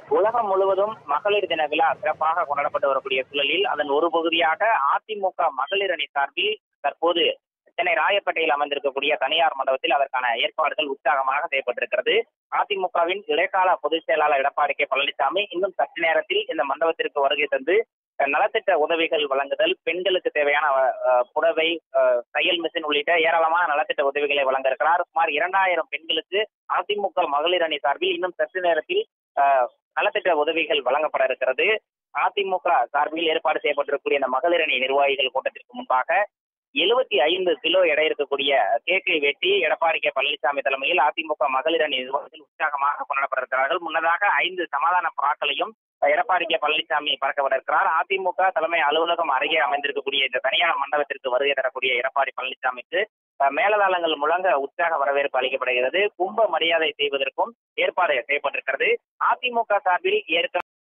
உலகம் முழுவதும் மகளிர் தின விழா சிறப்பாக கொண்டாடப்பட்டு வரக்கூடிய சூழலில் அதன் ஒரு பகுதியாக அதிமுக மகளிர் அணி சார்பில் தற்போது சென்னை ராயப்பேட்டையில் அமைந்திருக்கக்கூடிய தனியார் மண்டபத்தில் அதற்கான ஏற்பாடுகள் உற்சாகமாக செய்யப்பட்டிருக்கிறது அதிமுகவின் இடைக்கால பொதுச் செயலாளர் எடப்பாடி கே பழனிசாமி இன்னும் சற்று நேரத்தில் இந்த மண்டபத்திற்கு வருகை தந்து நலத்திட்ட உதவிகள் வழங்குதல் பெண்களுக்கு தேவையான அஹ், புடவை அஹ், தையல் மிஷின் உள்ளிட்ட ஏராளமான நலத்திட்ட உதவிகளை வழங்க இருக்கிறார் சுமார் இரண்டாயிரம் பெண்களுக்கு அதிமுக மகளிர் அணி சார்பில் இன்னும் சற்று நேரத்தில் அஹ், நலத்திட்ட உதவிகள் வழங்கப்பட இருக்கிறது அதிமுக சார்பில் ஏற்பாடு செய்யப்பட்டிருக்கக்கூடிய இந்த மகளிர் அணி நிர்வாகிகள் கூட்டத்திற்கு முன்பாக எழுபத்தி ஐந்து கிலோ எடை இருக்கக்கூடிய கேக்கை வெட்டி எடப்பாடி கே பழனிசாமி தலைமையில் அதிமுக மகளிர் அணி நிர்வாகிகள் உற்சாகமாக கொண்டாடப்பட இருக்கிறார்கள் முன்னதாக ஐந்து சமாதான புறாக்களையும் எடப்பாடி கே பழனிசாமி பறக்கப்பட இருக்கிறார் அதிமுக தலைமை அலுவலகம் அருகே அமைந்திருக்கக்கூடிய இந்த தனியார் மண்டபத்திற்கு வருகை தரக்கூடிய எடப்பாடி பழனிசாமிக்கு அஹ், மேலதாளங்கள் முழங்க உற்சாக வரவேற்பு அளிக்கப்படுகிறது கும்ப மரியாதை செய்வதற்கும் ஏற்பாடு செய்யப்பட்டிருக்கிறது அதிமுக சார்பில் ஏற்க